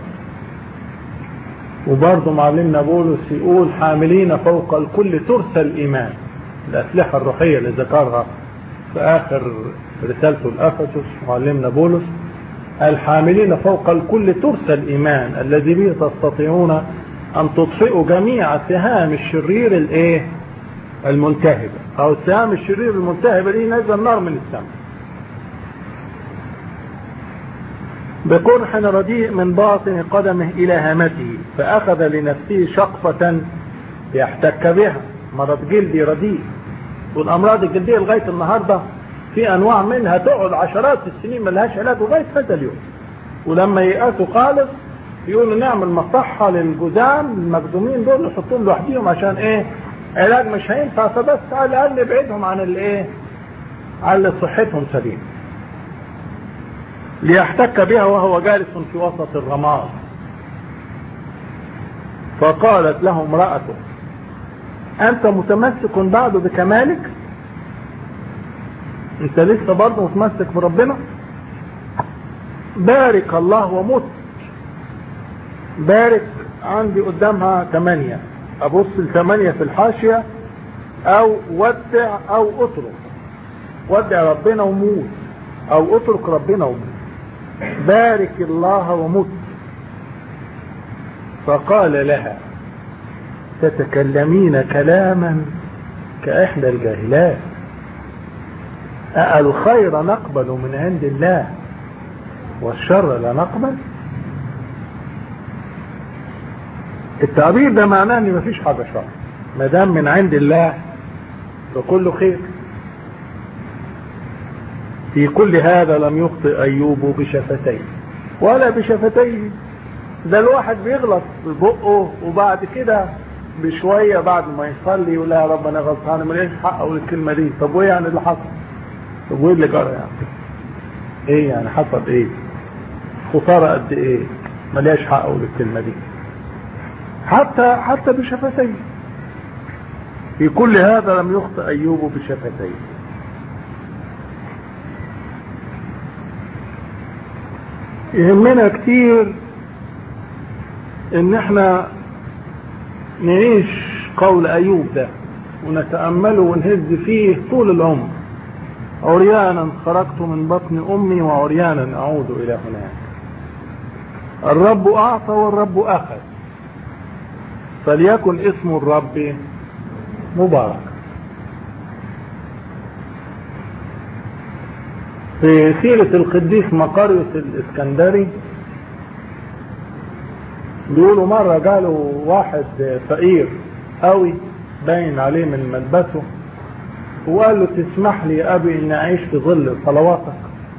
وبرضه معلمنا بولس يقول حاملين فوق الكل ترسى الايمان الاسلحه الروحيه اللي ذكرها في اخر رسالته لافسس معلمنا بولس الحاملين فوق الكل ترسى الايمان الذي به تستطيعون ان تطفئوا جميع سهام الشرير الايه الملتهبه او السهام الشرير الملتهبه دي نزل نار من السماء بقرح رديء من باطن قدمه الى هامته فاخذ لنفسه شقفه يحتك بها مرض جلدي رديء والامراض الجلديه لغايه النهارده في انواع منها تقعد عشرات السنين ملهاش علاج لغايه هذا اليوم ولما ييأسوا خالص يقولوا نعمل مصحة للجذام المخدومين دول نحطهم لوحديهم عشان ايه علاج مش هينفع فبس على الاقل نبعدهم عن الايه عن اللي صحتهم سليمه ليحتك بها وهو جالس في وسط الرماد فقالت له امرأته أنت متمسك بعد بكمالك أنت لسه برضه متمسك بربنا بارك الله ومت بارك عندي قدامها ثمانية أبص الثمانية في الحاشية أو ودع أو اترك ودع ربنا وموت أو اترك ربنا وموت بارك الله ومت فقال لها تتكلمين كلاما كإحدى الجاهلات الخير نقبل من عند الله والشر لا نقبل التعبير ده معناه ان مفيش حاجه شر ما دام من عند الله فكله خير في كل هذا لم يخطئ ايوب بشفتيه ولا بشفتيه ده الواحد بيغلط ببقه وبعد كده بشويه بعد ما يصلي يقول يا رب انا غلطان ماليش حق اقول الكلمه دي طب وايه يعني اللي حصل؟ طب وايه اللي جرى يعني؟ ايه يعني حصل ايه؟ خساره قد ايه؟ ماليش حق اقول الكلمه دي حتى حتى بشفتيه في كل هذا لم يخطئ ايوب بشفتيه يهمنا كتير ان احنا نعيش قول ايوب ده ونتأمله ونهز فيه طول العمر عريانا خرجت من بطن امي وعريانا اعود الى هناك الرب اعطى والرب اخذ فليكن اسم الرب مبارك في سيرة القديس مقاريوس الاسكندري بيقولوا مرة جاله واحد فقير قوي باين عليه من ملبسه وقال له تسمح لي يا ابي ان اعيش في ظل صلواتك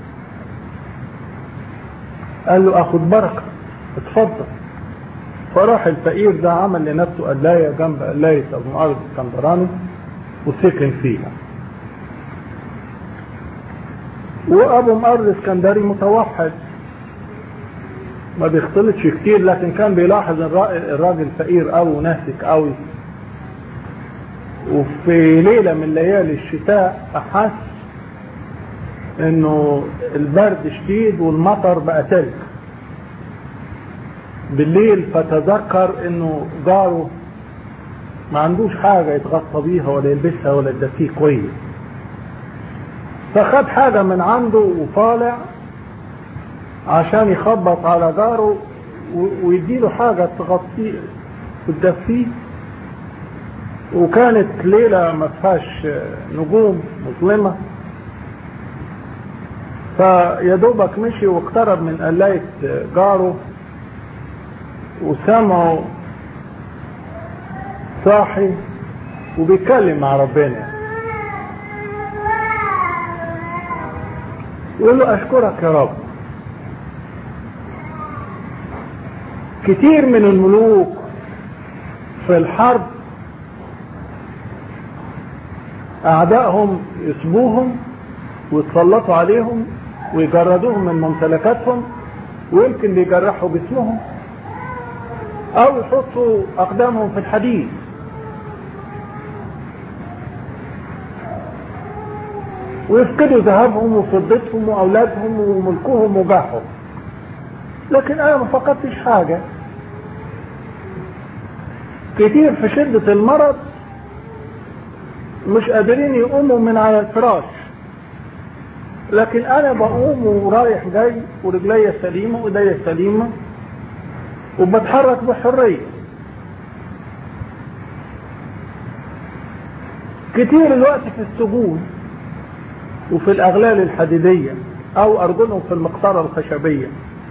قال له اخد بركة اتفضل فراح الفقير ده عمل لنفسه قلاية جنب قلاية ابو معاذ الاسكندراني وسكن فيها وابو مقر الاسكندري متوحد ما بيختلطش كتير لكن كان بيلاحظ الراجل فقير قوي وناسك قوي وفي ليلة من ليالي الشتاء أحس إنه البرد شديد والمطر بقى تلج بالليل فتذكر إنه جاره ما عندوش حاجة يتغطى بيها ولا يلبسها ولا يدفيه كويس فخد حاجة من عنده وطالع عشان يخبط على جاره ويديله حاجة تغطيه وتدفيه وكانت ليلة ما فيهاش نجوم مظلمة فيدوبك مشي واقترب من قلاية جاره وسمعه صاحي وبيتكلم مع ربنا يقول له اشكرك يا رب كتير من الملوك في الحرب اعدائهم يسبوهم ويتسلطوا عليهم ويجردوهم من ممتلكاتهم ويمكن بيجرحوا جسمهم او يحطوا اقدامهم في الحديد ويفقدوا ذهبهم وفضتهم واولادهم وملكهم وجاههم لكن انا ما فقدتش حاجه كتير في شده المرض مش قادرين يقوموا من على الفراش لكن انا بقوم ورايح جاي ورجليا سليمه وايديا سليمه وبتحرك بحريه كتير الوقت في السجون وفي الاغلال الحديديه او ارجلهم في المقطره الخشبيه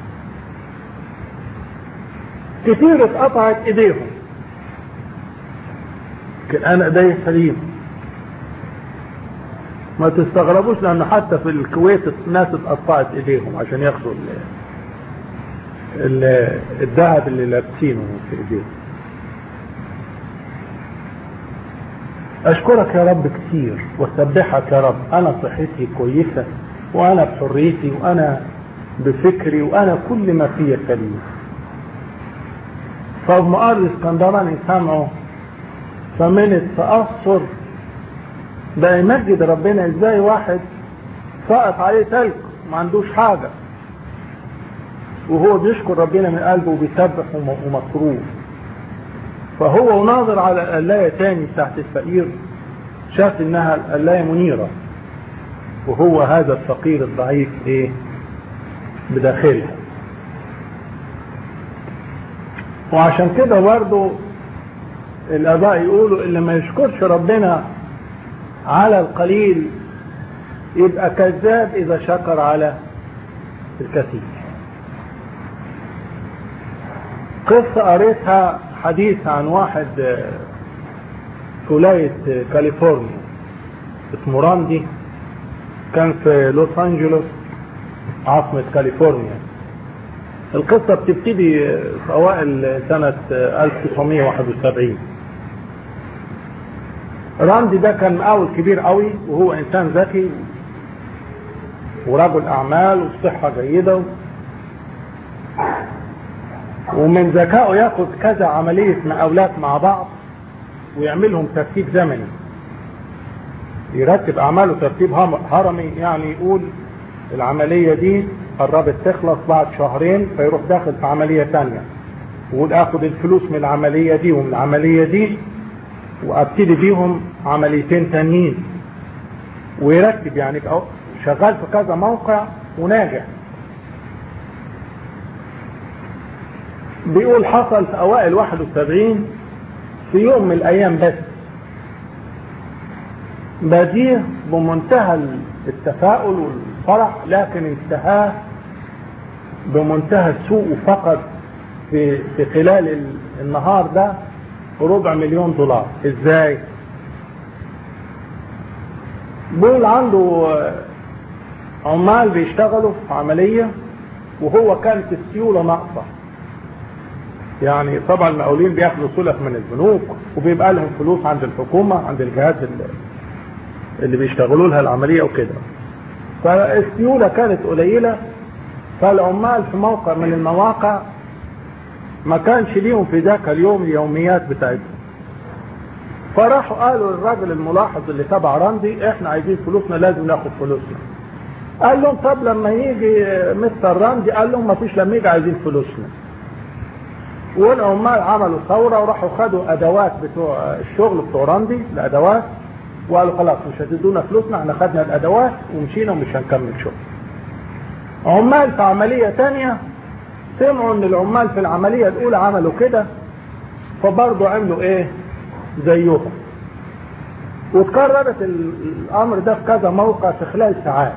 كتير اتقطعت ايديهم لكن انا ايديا سليمه ما تستغربوش لان حتى في الكويت الناس اتقطعت ايديهم عشان ياخدوا الذهب اللي لابسينه في ايديهم اشكرك يا رب كتير واسبحك يا رب انا صحتي كويسه وانا بحريتي وانا بفكري وانا كل ما فيا سليم فابن قال الاسكندراني سمعه فمن التأثر بقى يمجد ربنا ازاي واحد سقط عليه تلك ما عندوش حاجة وهو بيشكر ربنا من قلبه وبيسبح ومسرور فهو وناظر على القلاية تاني تحت الفقير شاف انها القلاية منيرة وهو هذا الفقير الضعيف ايه بداخلها وعشان كده برضه الاباء يقولوا اللي ما يشكرش ربنا على القليل يبقى كذاب اذا شكر على الكثير قصة قريتها حديث عن واحد في ولاية كاليفورنيا اسمه راندي كان في لوس انجلوس عاصمة كاليفورنيا القصة بتبتدي في اوائل سنة 1971 راندي ده كان مقاول كبير قوي وهو انسان ذكي ورجل اعمال وصحة جيدة ومن ذكائه ياخد كذا عملية مقاولات مع بعض ويعملهم ترتيب زمني يرتب اعماله ترتيب هرمي يعني يقول العملية دي قربت تخلص بعد شهرين فيروح داخل في عملية تانية ويقول اخد الفلوس من العملية دي ومن العملية دي وابتدي بيهم عمليتين تانيين ويرتب يعني شغال في كذا موقع وناجح بيقول حصل في اوائل 71 في يوم من الايام بس بديه بمنتهى التفاؤل والفرح لكن انتهاه بمنتهى السوء وفقد في في خلال النهار ده ربع مليون دولار ازاي بيقول عنده عمال بيشتغلوا في عملية وهو كانت السيولة ناقصة يعني طبعا المقاولين بياخدوا سلف من البنوك وبيبقى لهم فلوس عند الحكومة عند الجهات اللي, اللي بيشتغلوا لها العملية وكده فالسيولة كانت قليلة فالعمال في موقع من المواقع ما كانش ليهم في ذاك اليوم اليوميات بتاعتهم فراحوا قالوا للراجل الملاحظ اللي تبع راندي احنا عايزين فلوسنا لازم ناخد فلوسنا قال لهم طب لما يجي مستر راندي قال لهم ما فيش لما يجي عايزين فلوسنا والعمال عملوا ثوره وراحوا خدوا ادوات بتوع الشغل بتوع راندي الادوات وقالوا خلاص مش هتدونا فلوسنا احنا خدنا الادوات ومشينا ومش هنكمل شغل عمال في عمليه تانية سمعوا ان العمال في العمليه الاولى عملوا كده فبرضه عملوا ايه زيهم وتكررت الامر ده في كذا موقع في خلال ساعات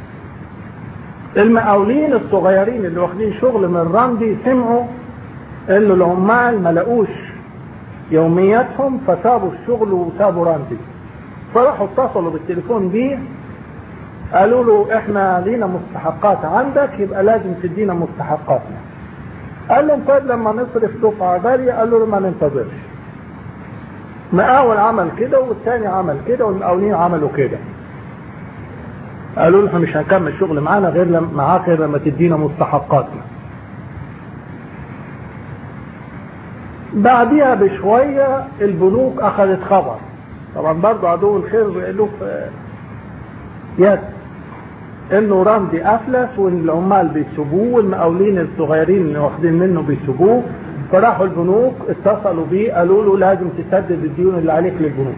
المقاولين الصغيرين اللي واخدين شغل من راندي سمعوا ان العمال ما لقوش يومياتهم فسابوا الشغل وسابوا راندي فراحوا اتصلوا بالتليفون بيه قالوا له احنا لينا مستحقات عندك يبقى لازم تدينا مستحقاتنا قال لهم طيب لما نصرف دفعه غاليه قالوا له ما ننتظرش مقاول عمل كده والتاني عمل كده والمقاولين عملوا كده قالوا له احنا مش هنكمل شغل معانا غير لما معاك غير لما تدينا مستحقاتنا بعديها بشوية البنوك أخذت خبر طبعا برضه عدو الخير له في يد انه رمزي افلس والعمال بيسيبوه والمقاولين الصغيرين اللي واخدين منه بيسيبوه فراحوا البنوك اتصلوا بيه قالوا له لازم تسدد الديون اللي عليك للبنوك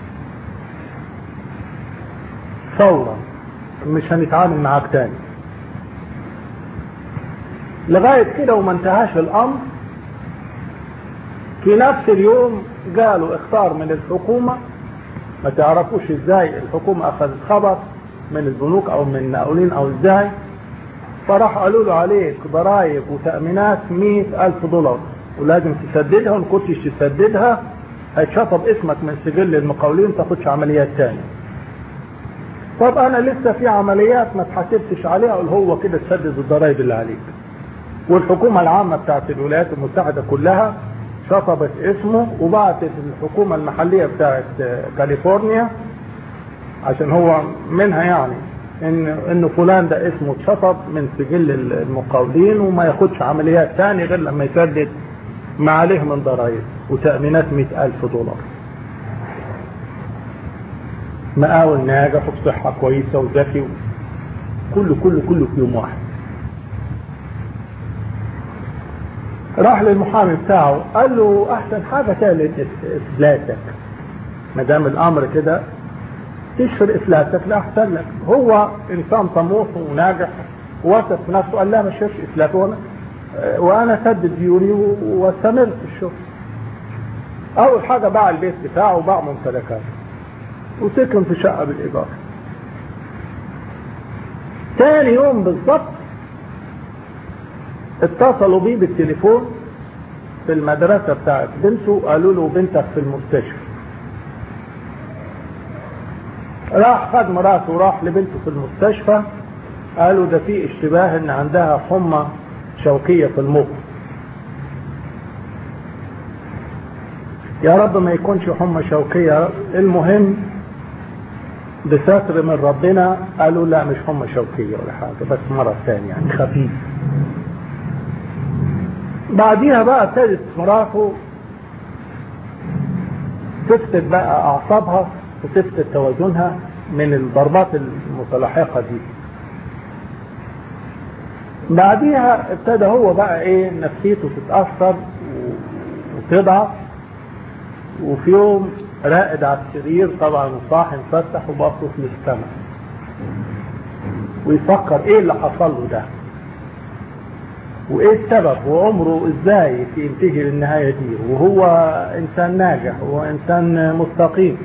فورا مش هنتعامل معاك تاني لغاية كده وما انتهاش الامر في نفس اليوم قالوا اختار من الحكومة ما تعرفوش ازاي الحكومة اخذت خبر من البنوك او من المقاولين او ازاي فراح قالوا له عليك ضرائب وتأمينات مئة ألف دولار ولازم تسددها وما كنتش تسددها هيتشطب اسمك من سجل المقاولين ما تاخدش عمليات تاني طب انا لسه في عمليات ما اتحاسبتش عليها اقول هو كده تسدد الضرائب اللي عليك والحكومة العامة بتاعت الولايات المتحدة كلها شطبت اسمه وبعتت الحكومة المحلية بتاعت كاليفورنيا عشان هو منها يعني ان ان فلان ده اسمه اتشطب من سجل المقاولين وما ياخدش عمليات تاني غير لما يسدد ما عليه من ضرائب وتأمينات مئة ألف دولار مقاول ناجح وبصحة كويسة وذكي كله كله كله في يوم واحد راح للمحامي بتاعه قال له احسن حاجة تعلن افلاسك ما دام الامر كده تشهر افلاسك لا احسن لك هو انسان طموح وناجح وواثق في نفسه قال لا ما اشهرش افلاس وانا وانا سدد ديوني واستمر في الشغل اول حاجة باع البيت بتاعه وباع ممتلكاته وسكن في شقة بالايجار تاني يوم بالظبط اتصلوا بيه بالتليفون في المدرسة بتاعت بنته قالوا له بنتك في المستشفى راح خد مراته وراح لبنته في المستشفى قالوا ده في اشتباه ان عندها حمى شوكية في المخ يا رب ما يكونش حمى شوكية المهم بستر من ربنا قالوا لا مش حمى شوكية ولا حاجة بس مرض ثاني يعني خفيف بعديها بقى ابتدت مراته تفقد بقى اعصابها وتفقد توازنها من الضربات المتلاحقة دي بعديها ابتدى هو بقى ايه نفسيته تتأثر وتضعف وفي يوم راقد على السرير طبعا وصاحي مفتح وباصص للسماء ويفكر ايه اللي حصل له ده وايه السبب وعمره ازاي ينتهي للنهاية دي وهو انسان ناجح وانسان مستقيم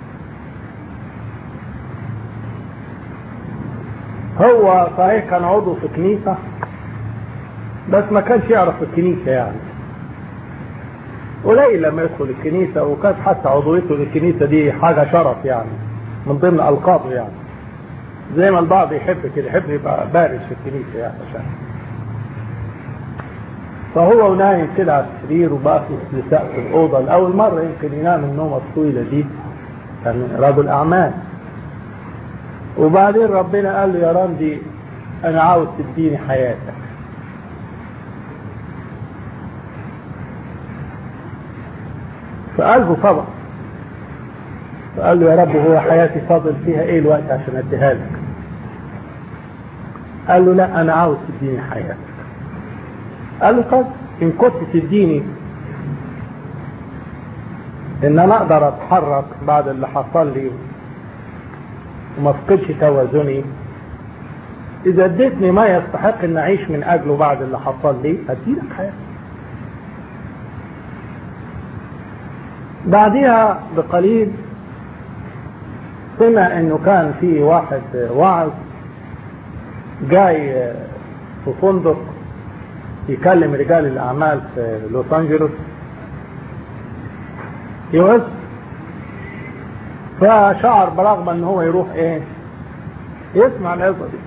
هو صحيح كان عضو في كنيسة بس ما كانش يعرف الكنيسة يعني قليل لما يدخل الكنيسة وكانت حتى عضويته للكنيسة دي حاجة شرف يعني من ضمن ألقابه يعني زي ما البعض يحب كده يحب يبقى بارز في الكنيسة يعني عشان فهو نايم كده على السرير وباصص لسقف الأوضة لأول مرة يمكن ينام النومة الطويلة دي كان رجل أعمال وبعدين ربنا قال له يا رمزي أنا عاوز تديني حياتك فقلبه طبعا فقال له يا رب هو حياتي فاضل فيها ايه الوقت عشان اديها لك قال له لا انا عاوز تديني حياتك قال له طب ان كنت تديني ان انا اقدر اتحرك بعد اللي حصل لي وما افقدش توازني اذا اديتني ما يستحق ان اعيش من اجله بعد اللي حصل لي اديلك حياتي بعدها بقليل سمع انه كان في واحد واعظ جاي في فندق يكلم رجال الاعمال في لوس انجلوس يوز فشعر برغبة ان هو يروح ايه يسمع العظة دي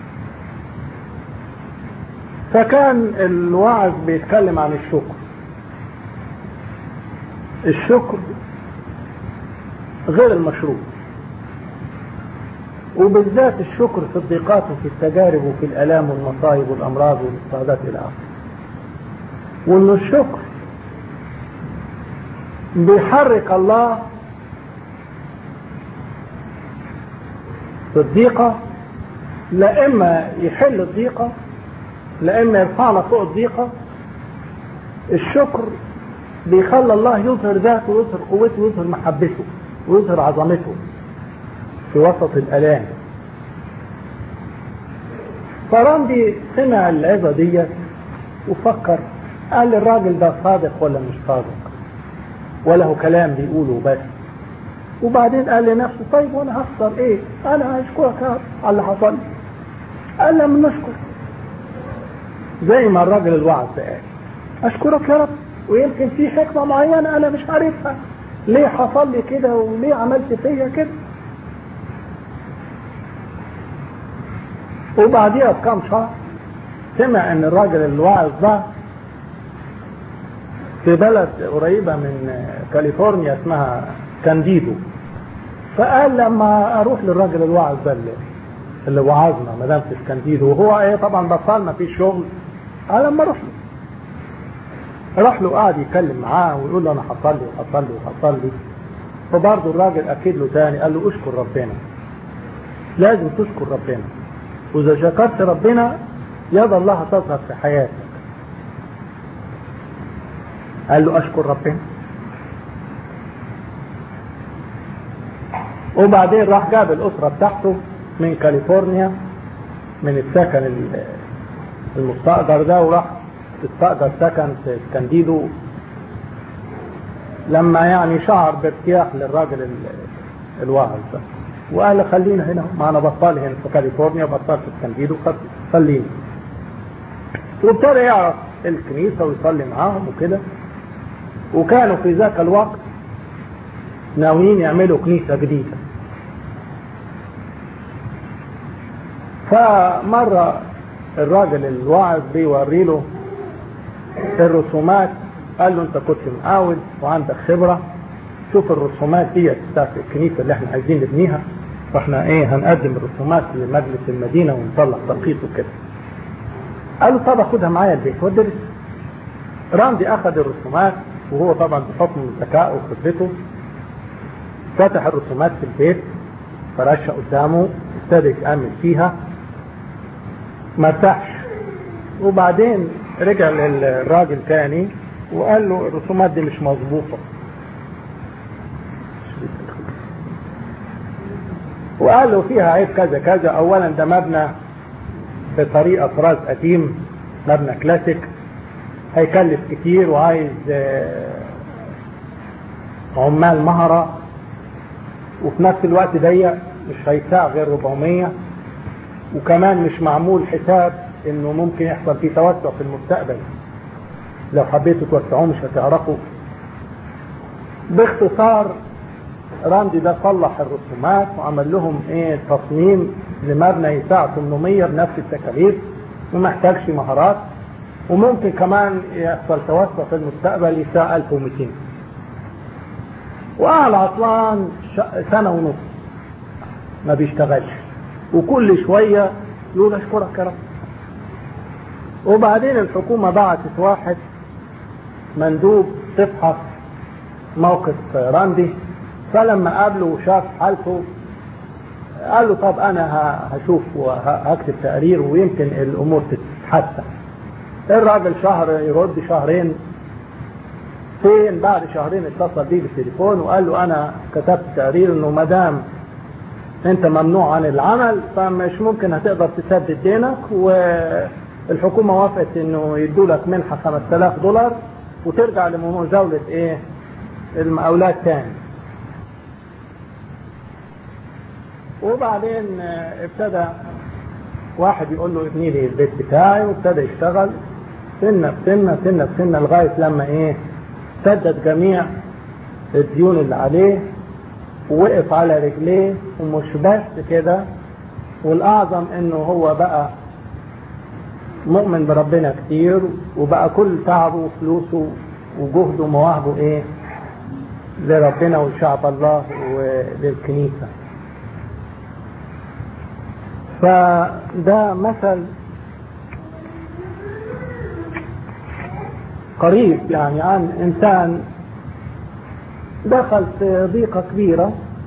فكان الواعظ بيتكلم عن الشكر الشكر غير المشروع وبالذات الشكر في الضيقات وفي التجارب وفي الآلام والمصايب والأمراض والاضطهادات إلى آخره وإنه الشكر بيحرك الله في الضيقة لا إما يحل الضيقة لا إما يرفعنا فوق الضيقة الشكر بيخلى الله يظهر ذاته ويظهر قوته ويظهر محبته ويظهر عظمته في وسط الآلام فرندي سمع العظة دي وفكر قال الراجل ده صادق ولا مش صادق وله كلام بيقوله بس وبعدين قال لنفسه طيب وانا هخسر ايه انا هشكرك يا رب على اللي حصل لي قال لما نشكر زي ما الراجل الوعظ قال اشكرك يا رب ويمكن في حكمة معينة انا مش عارفها ليه حصل لي كده وليه عملت فيا كده وبعديها بكام شهر سمع ان الراجل الواعظ ده في بلد قريبة من كاليفورنيا اسمها كانديدو فقال لما اروح للراجل الواعظ ده اللي, اللي وعظنا مدام في كانديدو وهو ايه طبعا بطال ما فيش شغل قال لما اروح له راح له قعد يتكلم معاه ويقول له انا حصل لي وحصل لي وحصل لي فبرضه الراجل اكد له تاني قال له اشكر ربنا لازم تشكر ربنا واذا شكرت ربنا يد الله تظهر في حياتك قال له اشكر ربنا وبعدين راح جاب الاسره بتاعته من كاليفورنيا من السكن المستأجر ده وراح استأجر سكن في كانديدو لما يعني شعر بارتياح للراجل الواعظ ده وقال خلينا هنا ما انا بطال هنا في كاليفورنيا بطال في كانديدو خليني وابتدى يعرف الكنيسه ويصلي معاهم وكده وكانوا في ذاك الوقت ناويين يعملوا كنيسه جديده فمره الراجل الواعظ بيوري له الرسومات قال له انت كنت مقاول وعندك خبره شوف الرسومات دي بتاعت الكنيسه اللي احنا عايزين نبنيها فاحنا ايه هنقدم الرسومات لمجلس المدينه ونطلع ترخيص وكده قال له طب اخدها معايا البيت وادرس راندي اخذ الرسومات وهو طبعا بحكم ذكائه وخبرته فتح الرسومات في البيت فرشها قدامه ابتدى يتامل فيها ما ارتاحش وبعدين رجع للراجل تاني وقال له الرسومات دي مش مظبوطه وقال له فيها عيب كذا كذا اولا ده مبنى بطريقه طراز قديم مبنى كلاسيك هيكلف كتير وعايز عمال مهرة وفي نفس الوقت ضيق مش هيساع غير 400 وكمان مش معمول حساب انه ممكن يحصل فيه توسع في المستقبل لو حبيتوا توسعوه مش هتعرفوا باختصار راندي ده صلح الرسومات وعمل لهم ايه تصميم لمبنى يساع 800 بنفس التكاليف وما يحتاجش مهارات وممكن كمان يحصل توسع في المستقبل يساع 1200 وقعد عطلان سنة ونص ما بيشتغلش وكل شوية يقول اشكرك يا رب وبعدين الحكومة بعتت واحد مندوب تفحص موقف راندي فلما قابله وشاف حالته قال له طب انا هشوف وهكتب تقرير ويمكن الامور تتحسن الراجل شهر يرد شهرين فين بعد شهرين اتصل بيه بالتليفون وقال له انا كتبت تقرير انه ما دام انت ممنوع عن العمل فمش ممكن هتقدر تسدد دينك والحكومه وافقت انه يدوا لك منحه 5000 دولار وترجع لمزاوله ايه المقاولات تاني وبعدين ابتدى واحد يقول له ابني لي البيت بتاعي وابتدى يشتغل سنة بسنة سنة بسنة لغاية لما ايه سدد جميع الديون اللي عليه ووقف على رجليه ومش بس كده والأعظم إنه هو بقى مؤمن بربنا كتير وبقى كل تعبه وفلوسه وجهده ومواهبه إيه لربنا ولشعب الله وللكنيسة فده مثل قريب يعني عن إنسان دخل في ضيقة كبيرة